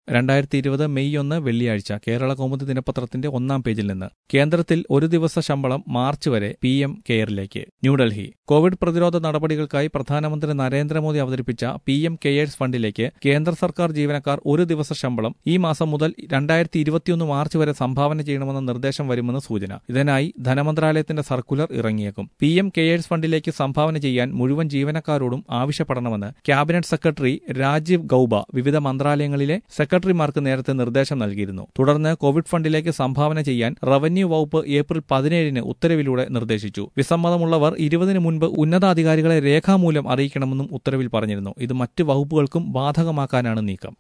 രണ്ടായിരത്തി ഇരുപത് മെയ് ഒന്ന് വെള്ളിയാഴ്ച കേരള കൗമുദി ദിനപത്രത്തിന്റെ ഒന്നാം പേജിൽ നിന്ന് കേന്ദ്രത്തിൽ ഒരു ദിവസ ശമ്പളം മാർച്ച് വരെ പി എം കെയറിലേക്ക് ന്യൂഡൽഹി കോവിഡ് പ്രതിരോധ നടപടികൾക്കായി പ്രധാനമന്ത്രി നരേന്ദ്രമോദി അവതരിപ്പിച്ച പി എം കെയേഴ്സ് ഫണ്ടിലേക്ക് കേന്ദ്ര സർക്കാർ ജീവനക്കാർ ഒരു ദിവസ ശമ്പളം ഈ മാസം മുതൽ രണ്ടായിരത്തി ഇരുപത്തിയൊന്ന് മാർച്ച് വരെ സംഭാവന ചെയ്യണമെന്ന നിർദ്ദേശം വരുമെന്ന് സൂചന ഇതിനായി ധനമന്ത്രാലയത്തിന്റെ സർക്കുലർ ഇറങ്ങിയേക്കും പി എം കെയേഴ്സ് ഫണ്ടിലേക്ക് സംഭാവന ചെയ്യാൻ മുഴുവൻ ജീവനക്കാരോടും ആവശ്യപ്പെടണമെന്ന് ക്യാബിനറ്റ് സെക്രട്ടറി രാജീവ് ഗൌബ വിവിധ മന്ത്രാലയങ്ങളിലെ സെക്രട്ടറിമാർക്ക് നേരത്തെ നിർദ്ദേശം നൽകിയിരുന്നു തുടർന്ന് കോവിഡ് ഫണ്ടിലേക്ക് സംഭാവന ചെയ്യാൻ റവന്യൂ വകുപ്പ് ഏപ്രിൽ പതിനേഴിന് ഉത്തരവിലൂടെ നിർദ്ദേശിച്ചു വിസമ്മതമുള്ളവർ ഇരുപതിന് മുൻപ് ഉന്നതാധികാരികളെ രേഖാമൂലം അറിയിക്കണമെന്നും ഉത്തരവിൽ പറഞ്ഞിരുന്നു ഇത് മറ്റ് വകുപ്പുകൾക്കും ബാധകമാക്കാനാണ് നീക്കം